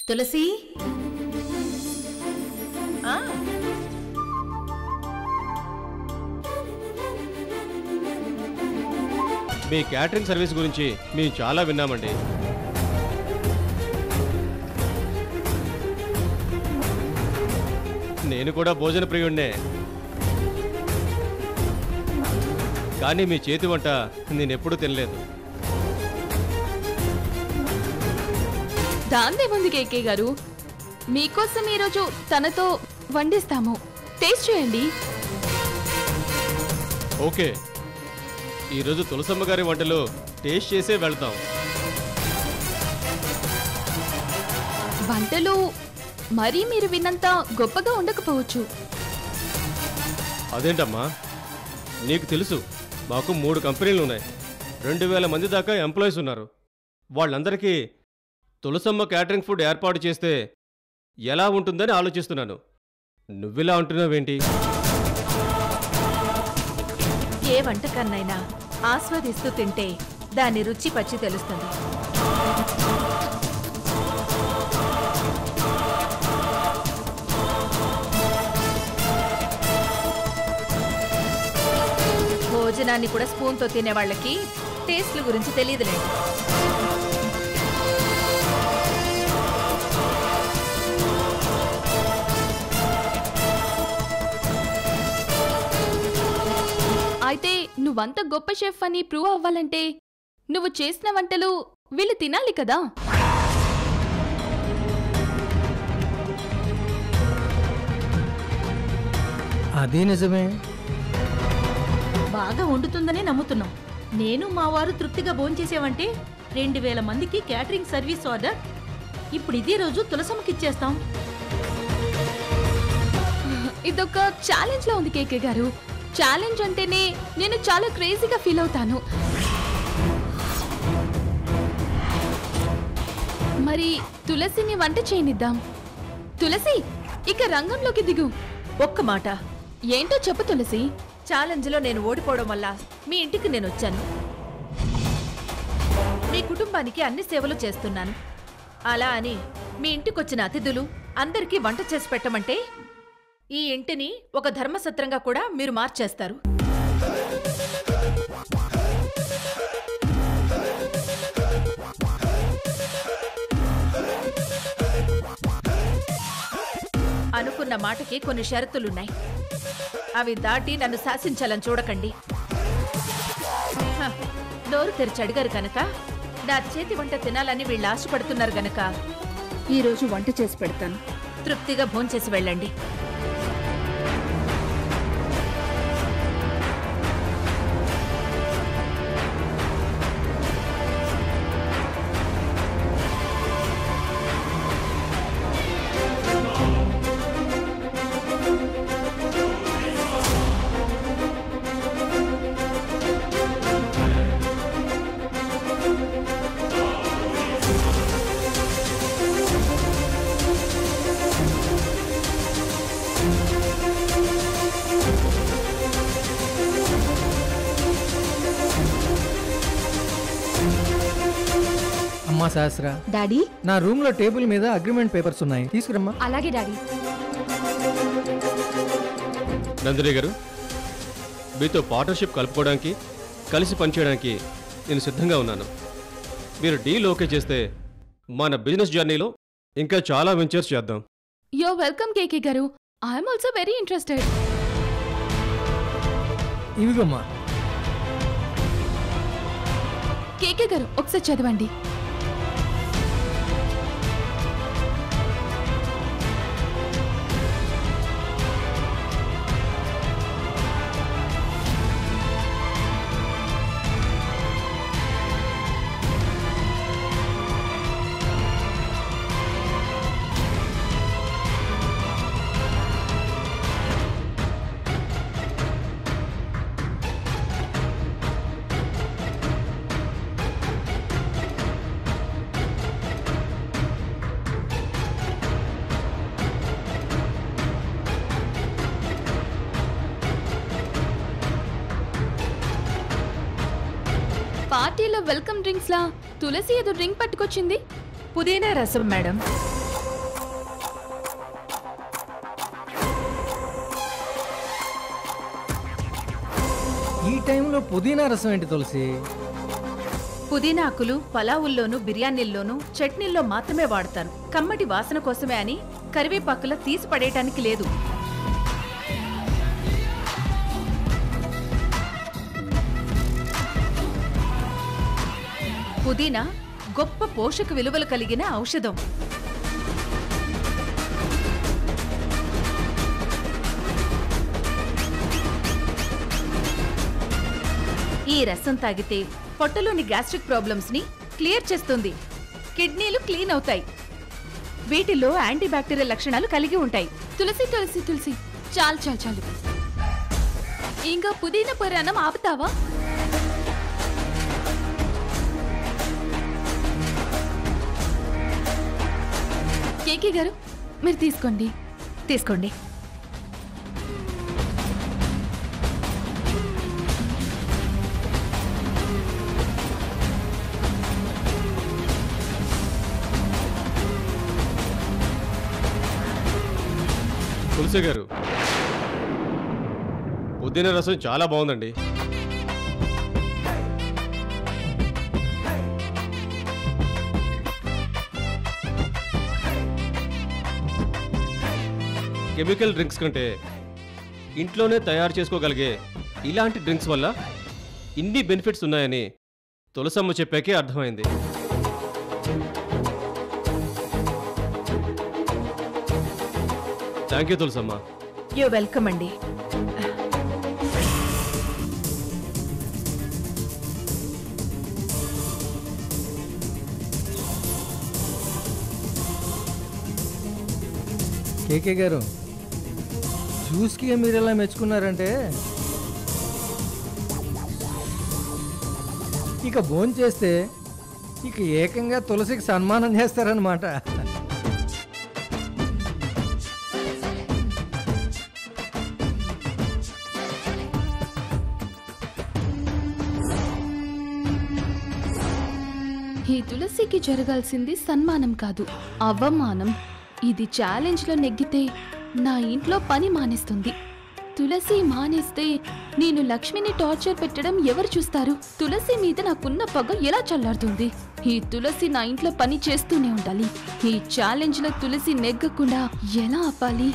తులసి ఆ, మీ catering service గురించి మేము చాలా విన్నామండి నేను కూడా భోజన ప్రియుణ్ణే కానీ మీ చేతి వంట నేను ఎప్పుడూ తినలేదు దాందేముంది కేకే గారు మీకోసం ఈరోజు తనతో వండిస్తాము టేస్ట్ చేయండి ఓకే ఈరోజు తులసమ్మ గారి వంటలు టేస్ట్ చేసే వెళ్తాం వంటలు మరీ మీరు విన్నంత గొప్పగా ఉండకపోవచ్చు అదేంటమ్మా నీకు తెలుసు మాకు మూడు కంపెనీలు ఉన్నాయి రెండు వేల మంది దాకా ఎంప్లాయీస్ ఉన్నారు వాళ్ళందరికీ తులసమ్మ క్యాటరింగ్ ఫుడ్ ఏర్పాటు చేస్తే ఎలా ఉంటుందని ఆలోచిస్తున్నాను నువ్విలా అంటున్నావేంటి ఏ వంటకాన్నైనా ఆస్వాదిస్తూ తింటే దాని రుచి పచ్చి తెలుస్తుంది భోజనాన్ని కూడా స్పూన్తో తినే వాళ్ళకి టేస్ట్ల గురించి తెలియదులేండి అయితే నువ్వంత గొప్ప షెఫ్ అని ప్రూవ్ అవ్వాలంటే నువ్వు చేసిన వంటలు వీళ్ళు తినాలి కదా అది నిజమే బాగా వండుతుందనే నమ్ముతున్నాం నేను మా వారు తృప్తిగా భోంచేసేవంటే రెండు వేల మందికి క్యాటరింగ్ సర్వీస్ ఆర్డర్ ఇప్పుడు ఇదే రోజు తులసమ్మకిచ్చేస్తాం ఇదొక ఛాలెంజ్ లా ఉంది కేకే గారు ఛాలెంజ్ అంటేనే నేను చాలా క్రేజీగా ఫీల్ అవుతాను మరి తులసిని వంట చేయనిద్దాం తులసి ఇక రంగంలోకి దిగు ఒక్క మాట ఏంటో చెప్పు తులసి ఛాలెంజ్లో నేను ఓడిపోవడం వల్ల మీ ఇంటికి నేను వచ్చాను మీ కుటుంబానికి అన్ని సేవలు చేస్తున్నాను అలా అని మీ ఇంటికొచ్చిన అతిథులు అందరికీ వంట చేసి పెట్టమంటే ఈ ఇంటిని ఒక ధర్మసత్రంగా కూడా మీరు మార్చేస్తారు అనుకున్న మాటకి కొన్ని షరతులున్నాయి అవి దాటి నన్ను శాసించాలని చూడకండి హ, నోరు తెరిచి అడిగారు కనుక నా చేతి వంట తినాలని వీళ్ళు ఆశపడుతున్నారు గనక ఈ రోజు వంట చేసి పెడతాను తృప్తిగా భోంచేసి వెళ్ళండి అమ్మా శాస్త్ర డాడీ నా రూమ్ లో టేబుల్ మీద అగ్రిమెంట్ పేపర్స్ ఉన్నాయి తీసుకురమ్మా అలాగే డాడీ నందిని గారు మీతో పార్ట్నర్షిప్ కలుపుకోవడానికి కలిసి పనిచేయడానికి నేను సిద్ధంగా ఉన్నాను మీరు డీల్ ఓకే చేస్తే మన బిజినెస్ జర్నీలో ఇంకా చాలా వెంచర్స్ చేద్దాం యో welcome KK garu I'm also very interested ఇవిగమ్మా కేకే గారు ఒకసారి చదవండి పార్టీలో వెల్కమ్ డ్రింక్స్ లా తులసి ఏదో డ్రింక్ పట్టుకొచ్చింది పుదీనా రసం మేడం ఈ టైంలో పుదీనా రసం ఏంటి తులసి పుదీనా ఆకులు పలావుల్లోనూ బిర్యానీల్లోనూ చట్నీల్లో మాత్రమే వాడతాను కమ్మటి వాసన కోసమే అని కరివేపాకుల తీసి పడేయటానికి లేదు పుదీనా గొప్ప పోషక విలువలు కలిగిన ఔషధం ఈ రసం తాగితే పొట్టలోని గ్యాస్ట్రిక్ ప్రాబ్లమ్స్ ని క్లియర్ చేస్తుంది కిడ్నీలు క్లీన్ అవుతాయి వీటిలో యాంటీబ్యాక్టీరియల్ లక్షణాలు కలిగి ఉంటాయి తులసి తులసి తులసి చాలు చాలు చాలు ఇంకా పుదీనా పురాణం ఆపుతావా కేకే గారు మీరు తీసుకోండి తీసుకోండి తులసి గారు పుదీనా రసం చాలా బాగుందండి కెమికల్ డ్రింక్స్ కంటే ఇంట్లోనే తయారు చేసుకోగలిగే ఇలాంటి డ్రింక్స్ వల్ల ఇన్ని బెనిఫిట్స్ ఉన్నాయని తులసమ్మ చెప్పాకే అర్థమైంది thank you Tulasamma you welcome అండి కేకే గారు జ్యూస్కి మీరు ఎలా మెచ్చుకున్నారంటే ఇక భోజనం చేస్తే ఇక ఏకంగా తులసికి సన్మానం చేస్తారనమాట ఈ తులసికి జరగాల్సింది సన్మానం కాదు అవమానం ఇది ఛాలెంజ్లో నెగ్గితే నా ఇంట్లో పని మానేస్తుంది తులసి మానేస్తే నేను లక్ష్మిని టార్చర్ పెట్టడం ఎవరు చూస్తారు తులసి మీద నాకున్న పగ ఎలా చల్లారుతుంది ఈ తులసి నా ఇంట్లో పని చేస్తూనే ఉండాలి ఈ ఛాలెంజ్లో తులసి నెగ్గకుండా ఎలా ఆపాలి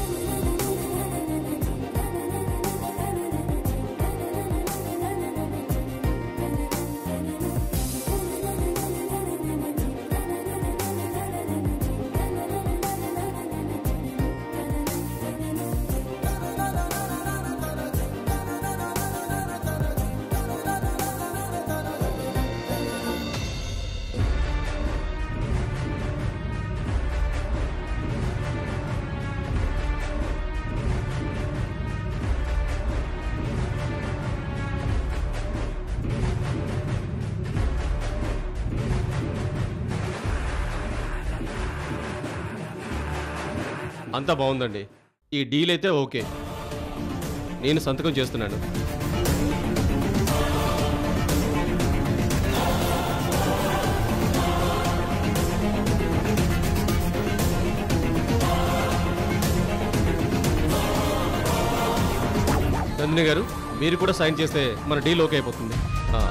అంతా బాగుందండి ఈ డీల్ అయితే ఓకే నేను సంతకం చేస్తున్నాను నందిని గారు మీరు కూడా సైన్ చేస్తే మన డీల్ ఓకే అయిపోతుంది ఆ.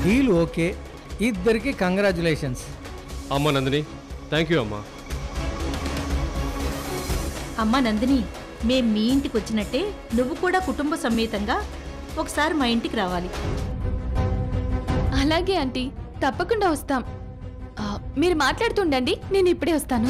డీల్ ఓకే ఇద్దరికి కంగ్రాచులేషన్స్ అమ్మ నందిని థ్యాంక్ యూ అమ్మా అమ్మా నందిని మేం మీ ఇంటికి వచ్చినట్టే నువ్వు కూడా కుటుంబ సమేతంగా ఒకసారి మా ఇంటికి రావాలి అలాగే ఆంటీ తప్పకుండా వస్తాం ఆ, మీరు మాట్లాడుతుండండి నేను ఇప్పుడే వస్తాను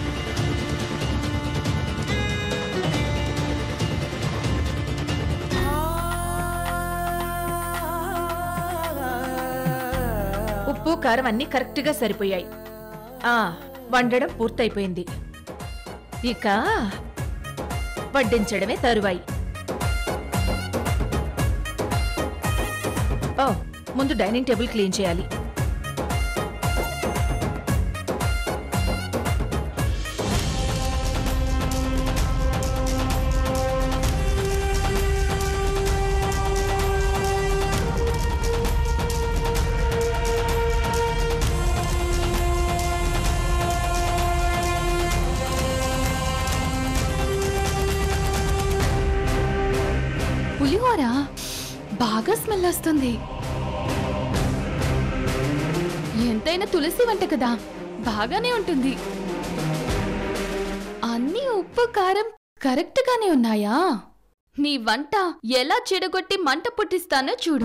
ఉప్పు కారం అన్నీ కరెక్ట్గా సరిపోయాయి ఆ వండడం పూర్తయిపోయింది ఇక వడ్డించడమే తరువాయి ఓ ముందు డైనింగ్ టేబుల్ క్లీన్ చేయాలి పులిహోర బాగా స్మెల్ వస్తుంది ఎంతైనా తులసి వంట కదా బాగానే ఉంటుంది అన్ని ఉప్పు కారం కరెక్ట్ గానే ఉన్నాయా నీ వంట ఎలా చెడగొట్టి మంట పుట్టిస్తానో చూడు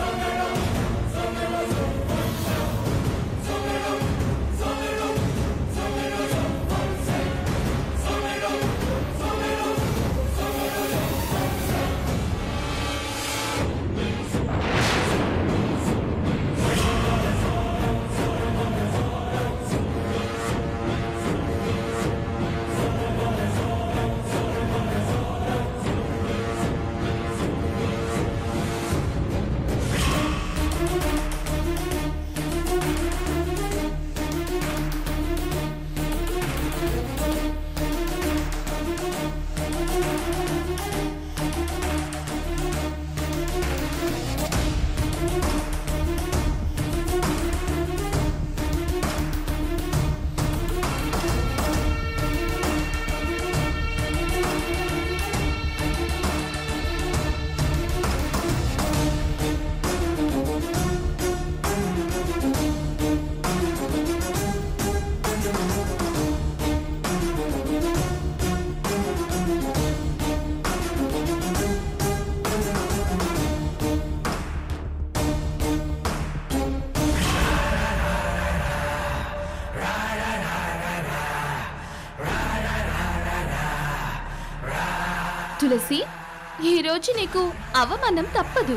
తులసి ఈ రోజు నీకు అవమానం తప్పదు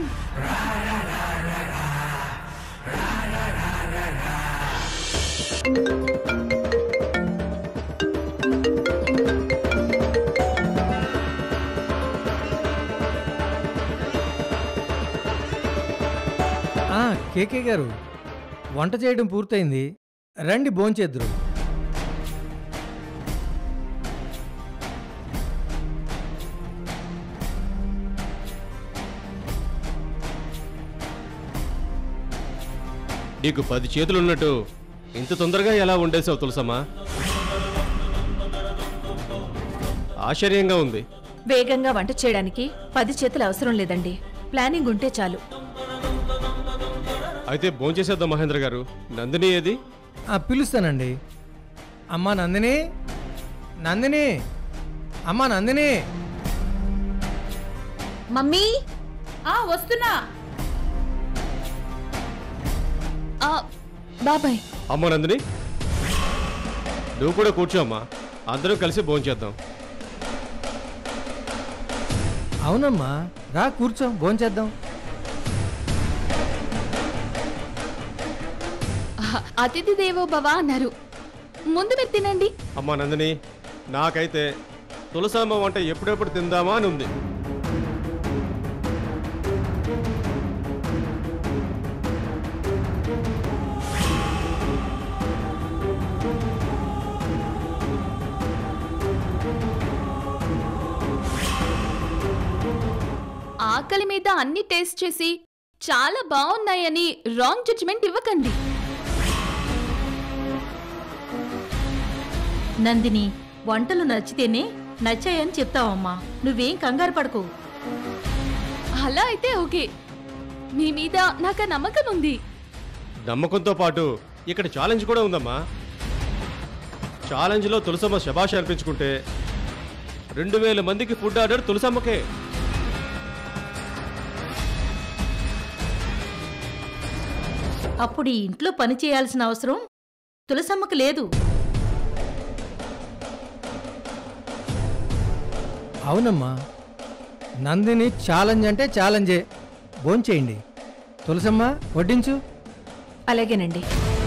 ఆ, కేకే గారు వంట చేయడం పూర్తయింది రండి భోంచేద్దురు నీకు పది చేతులున్నట్టు ఇంత తొందరగా ఎలా ఉండేసావు తులసమ్మా ఆశ్చర్యంగా ఉంది వేగంగా వంట చేయడానికి పది చేతులు అవసరం లేదండి ప్లానింగ్ ఉంటే చాలు అయితే భోంచేసేద్దాం మహేంద్ర గారు నందిని ఏది ఆ, పిలుస్తానండి అమ్మా నందిని నందిని అమ్మా నందిని మమ్మీ ఆ వస్తున్నా ఆ, బాబాయ్ అమ్మ నందిని నువ్వు కూడా కూర్చో అమ్మా అందరం కలిసి భోంచేద్దాం అవునమ్మా రా కూర్చో భోంచేద్దాం ఆ, అతిథి దేవో భవ అన్నారు ముందు మీరు తినండి అమ్మా నందిని నాకైతే తులసమ్మ వంట ఎప్పుడెప్పుడు తిందామా అని ఉంది ఆకలి మీద అన్ని టేస్ట్ చేసి చాలా బాగున్నాయని రాంగ్ జడ్జిమెంట్ ఇవ్వకండి నందిని వంటలు నచ్చితేనే నచ్చాయని చెప్తావమ్మా నువ్వేం కంగారు పడకు అలా అయితే ఓకే మీ మీద నాకు ఆ నమ్మకం ఉంది నమ్మకంతో పాటు ఇక్కడ ఛాలెంజ్ కూడా ఉందమ్మా ఛాలెంజ్లో తులసమ్మ శబాష్ అనిపించుకుంటే రెండు వేల మందికి ఫుడ్ ఆర్డర్ తులసమ్మకే అప్పుడు ఈ ఇంట్లో పని చేయాల్సిన అవసరం తులసమ్మకు లేదు అవునమ్మా నందిని ఛాలెంజ్ అంటే ఛాలెంజే భోంచేయండి తులసమ్మ వడ్డించు అలాగేనండి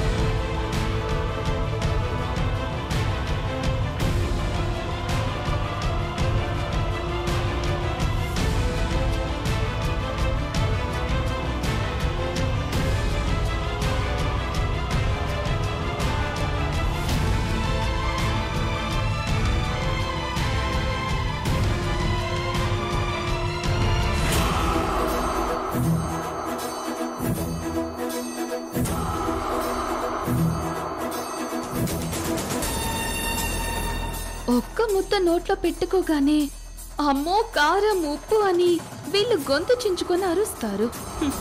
ఒక్క ముద్ద నోట్లో పెట్టుకోగానే అమ్మో కారం ఉప్పు అని వీళ్ళు గొంతు చించుకొని అరుస్తారు హ్మ్.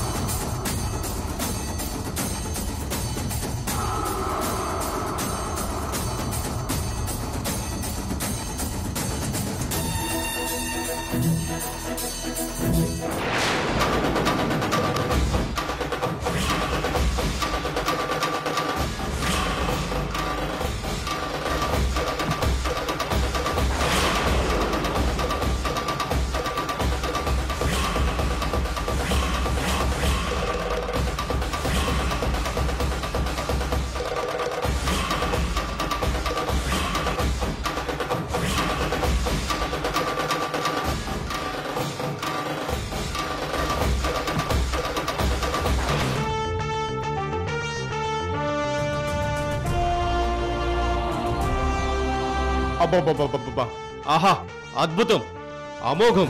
అబ్బబ్బబ్బబ్బబ్బా ఆహా అద్భుతం అమోఘం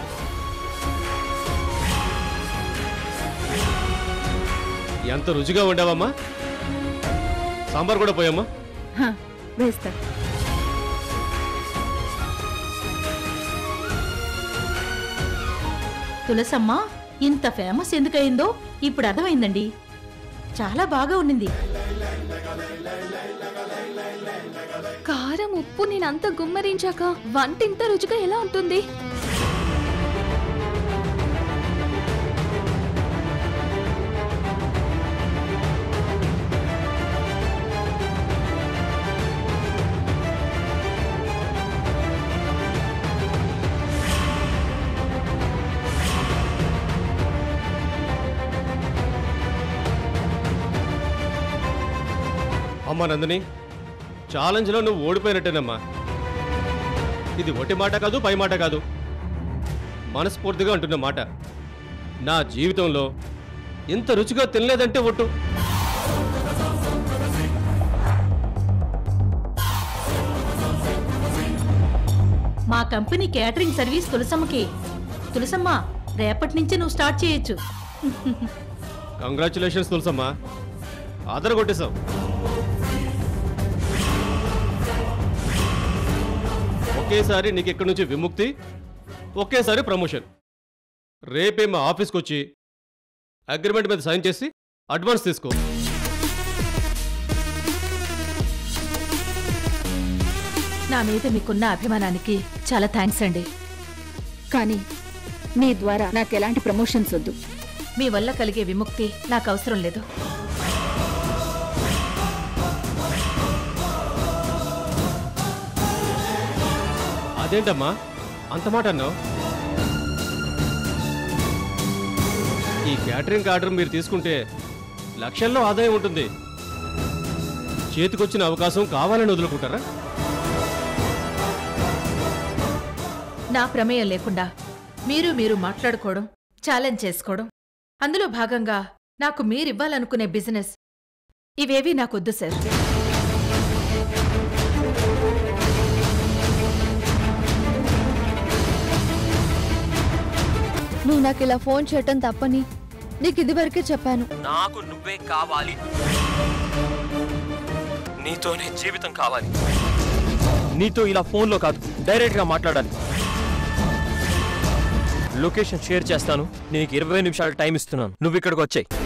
ఎంత రుచిగా వండావమ్మా సాంబార్ కూడా పోయమ్మా వేస్తా తులసమ్మ ఇంత ఫేమస్ ఎందుకయిందో ఇప్పుడు అర్థమైందండి చాలా బాగా ఉండింది కారం ఉప్పు నేనంత గుమ్మరించాక వంట ఇంత రుచిగా ఎలా ఉంటుంది అమ్మా నందిని ఛాలెంజ్లో నువ్వు ఓడిపోయినట్టేనమ్మా ఇది ఒట్టి మాట కాదు పై మాట కాదు మనస్ఫూర్తిగా అంటున్న మాట నా జీవితంలో ఇంత రుచిగా తినలేదంటే ఒట్టు మా కంపెనీ క్యాటరింగ్ సర్వీస్ తులసమ్మకి తులసమ్మ రేపటి నుంచి నువ్వు స్టార్ట్ చేయొచ్చు కంగ్రాచులేషన్స్ తులసమ్మా ఆదర కొట్టేశావు ఒకేసారి నీకు ఇక్కడి నుంచి విముక్తి ఒకేసారి ప్రమోషన్ రేపే మా ఆఫీస్కి వచ్చి అగ్రిమెంట్ మీద సైన్ చేసి అడ్వాన్స్ తీసుకో నా మీద మీకున్న అభిమానానికి చాలా థ్యాంక్స్ అండి కానీ మీ ద్వారా నాకు ఎలాంటి ప్రమోషన్స్ వద్దు మీ వల్ల కలిగే విముక్తి నాకు అవసరం లేదు అదేంటమ్మా అంత మాట అన్నావు ఈ క్యాటరింగ్ ఆర్డర్ మీరు తీసుకుంటే లక్షల్లో ఆదాయం ఉంటుంది చేతికొచ్చిన అవకాశం కావాలని వదులుకుంటారా నా ప్రమేయం లేకుండా మీరు మీరు మాట్లాడుకోవడం ఛాలెంజ్ చేసుకోవడం అందులో భాగంగా నాకు మీరివ్వాలనుకునే బిజినెస్ ఇవేవీ నాకొద్దు సార్ నువ్వు నాకు ఇలా ఫోన్ చేయటం తప్పని నీకు ఇదివరకే చెప్పాను నాకు నువ్వే కావాలి నీతోనే జీవితం కావాలి నీతో ఇలా ఫోన్లో కాదు డైరెక్ట్గా మాట్లాడాలి లొకేషన్ షేర్ చేస్తాను నీకు ఇరవై నిమిషాలు టైం ఇస్తున్నాను నువ్వు ఇక్కడికి వచ్చాయి